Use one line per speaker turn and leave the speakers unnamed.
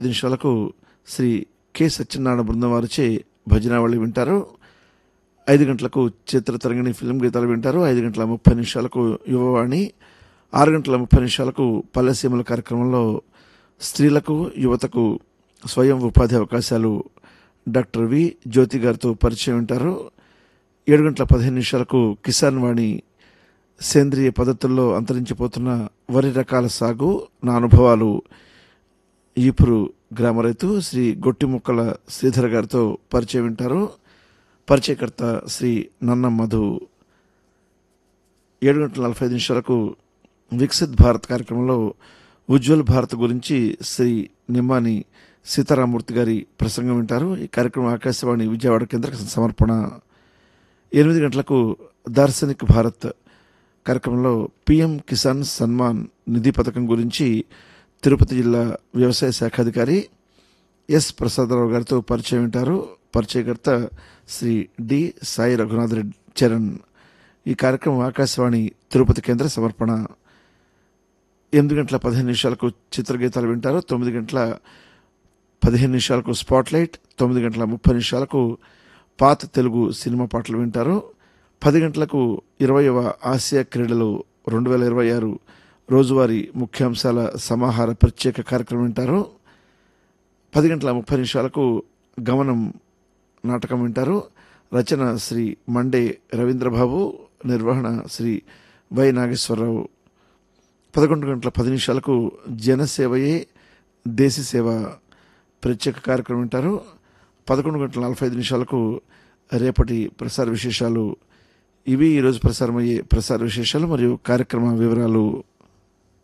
ఐదు నిమిషాలకు శ్రీ కె సత్యనారాయణ బృందం వారిచే భజనావళి వింటారు ఐదు గంటలకు చిత్రతరంగిణి ఫిల్మ్ గీతాలు వింటారు ఐదు గంటల ముప్పై నిమిషాలకు యువవాణి ఆరు గంటల ముప్పై నిమిషాలకు పల్లెసీమల కార్యక్రమంలో స్త్రీలకు యువతకు స్వయం ఉపాధి అవకాశాలు డాక్టర్ వి జ్యోతి గారితో పరిచయం వింటారు ఏడు గంటల పదిహేను నిమిషాలకు కిసాన్ వాణి సేంద్రియ పద్ధతుల్లో అంతరించిపోతున్న వరి రకాల సాగు నా అనుభవాలు ఈపురు గ్రామ రైతు శ్రీ గొట్టిముక్కల శ్రీధర్ గారితో పరిచయం వింటారు పరిచయకర్త శ్రీ నన్న మధు ఏడు గంటల నలభై ఐదు నిమిషాలకు వికసిత్ భారత్ కార్యక్రమంలో ఉజ్వల్ భారత్ గురించి శ్రీ నిమ్మాని సీతారామూర్తి గారి ప్రసంగం వింటారు ఈ కార్యక్రమం ఆకాశవాణి విజయవాడ కేంద్ర సమర్పణ ఎనిమిది గంటలకు దార్శనిక్ భారత్ కార్యక్రమంలో పిఎం కిసాన్ సన్మాన్ నిధి పథకం గురించి తిరుపతి జిల్లా వ్యవసాయ శాఖ అధికారి ఎస్ ప్రసాదరావు గారితో పరిచయం వింటారు పరిచయకర్త శ్రీ డి సాయి రఘునాథ్ రెడ్డి చరణ్ ఈ కార్యక్రమం ఆకాశవాణి తిరుపతి కేంద్ర సమర్పణ ఎనిమిది గంటల పదిహేను నిమిషాలకు చిత్రగీతాలు వింటారు తొమ్మిది గంటల పదిహేను నిమిషాలకు స్పాట్లైట్ తొమ్మిది గంటల ముప్పై నిమిషాలకు పాత తెలుగు సినిమా పాటలు వింటారు పది గంటలకు ఇరవైవ ఆసియా క్రీడలు రెండు వేల ఇరవై ఆరు రోజువారీ ముఖ్యాంశాల సమాహార ప్రత్యేక కార్యక్రమం వింటారు పది గంటల ముప్పై నిమిషాలకు గమనం నాటకం వింటారు రచన శ్రీ మండే రవీంద్రబాబు నిర్వహణ శ్రీ వై నాగేశ్వరరావు పదకొండు గంటల పది నిమిషాలకు జనసేవయే దేశ సేవ ప్రత్యేక కార్యక్రమం వింటారు పదకొండు గంటల నలభై ఐదు నిమిషాలకు రేపటి ప్రసార విశేషాలు ఇవి ఈరోజు ప్రసారమయ్యే ప్రసార విశేషాలు మరియు కార్యక్రమ వివరాలు